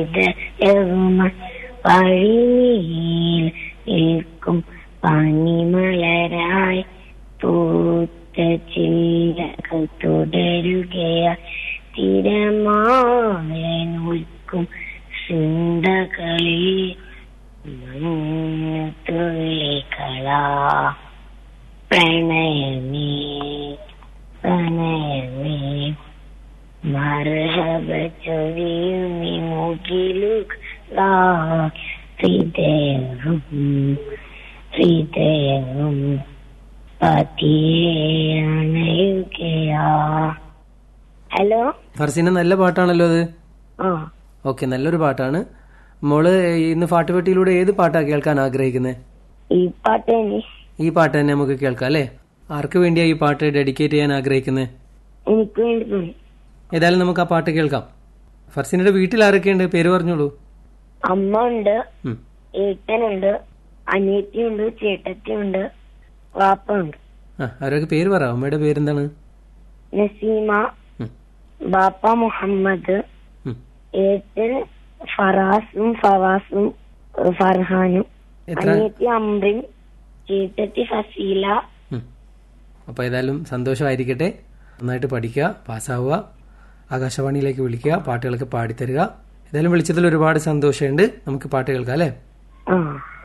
വഴിയിൽ നിൽക്കും പനിമലരായി പൂത്ത ചില്ലകൾ തുടരുകയായി തിരമാല നിൽക്കും ചിന്തകളിൽ തുള്ളികളാ പ്രണയമേ പ്രണയമേ മർഹബ ചൊരിയുമി മുകിലുകളാ ഹൃദയവും ഹൃദയവും പതിയെ അണയുകയാ ഹലോ ഫർസീന നല്ല പാട്ടാണല്ലോ അത് ആ ഓക്കെ നല്ലൊരു പാട്ടാണ് മോള് ഇന്ന് പാട്ടുപെട്ടിയിലൂടെ ഏത് പാട്ടാ കേൾക്കാൻ ആഗ്രഹിക്കുന്നത് ഈ പാട്ട് തന്നെ ഈ പാട്ട് തന്നെ നമുക്ക് കേൾക്കാം അല്ലേ ആർക്ക് വേണ്ടിയാ ഈ പാട്ട് ഡെഡിക്കേറ്റ് ചെയ്യാൻ ആഗ്രഹിക്കുന്നത് എനിക്ക് വേണ്ടി തോന്നി ഏതായാലും നമുക്ക് ആ പാട്ട് കേൾക്കാം ഫർസീനയുടെ വീട്ടിൽ ആരൊക്കെയുണ്ട് പേര് പറഞ്ഞോളൂ അമ്മ ഉണ്ട് ഉം. ഏട്ടനുണ്ട് അനിയത്തിയുണ്ട് ചേട്ടത്തിയുണ്ട് വാപ്പ ഉണ്ട് ആ അവരൊക്കെ പേര് പറ അമ്മയുടെ പേരെന്താണ് നസീമ ഉം. ബാപ്പ മുഹമ്മദ് ഉം. ഏട്ടൻ ഫറാസും ഫവാസും ഏഹ് ഫർഹാനും എത്ര അനിയത്തി അമ്രിൻ ചേട്ടത്തി ഫസീല ഉം. അപ്പോൾ ഏതായാലും സന്തോഷമായിരിക്കട്ടെ നന്നായിട്ട് പഠിക്കുക പാസ്സാവുക ആകാശവാണിയിലേക്ക് വിളിക്കുക പാട്ടുകളൊക്കെ പാടിത്തരിക ഏതായാലും വിളിച്ചതിൽ ഒരുപാട് സന്തോഷമുണ്ട് നമുക്ക് പാട്ട് കേൾക്കാം അല്ലേ ആ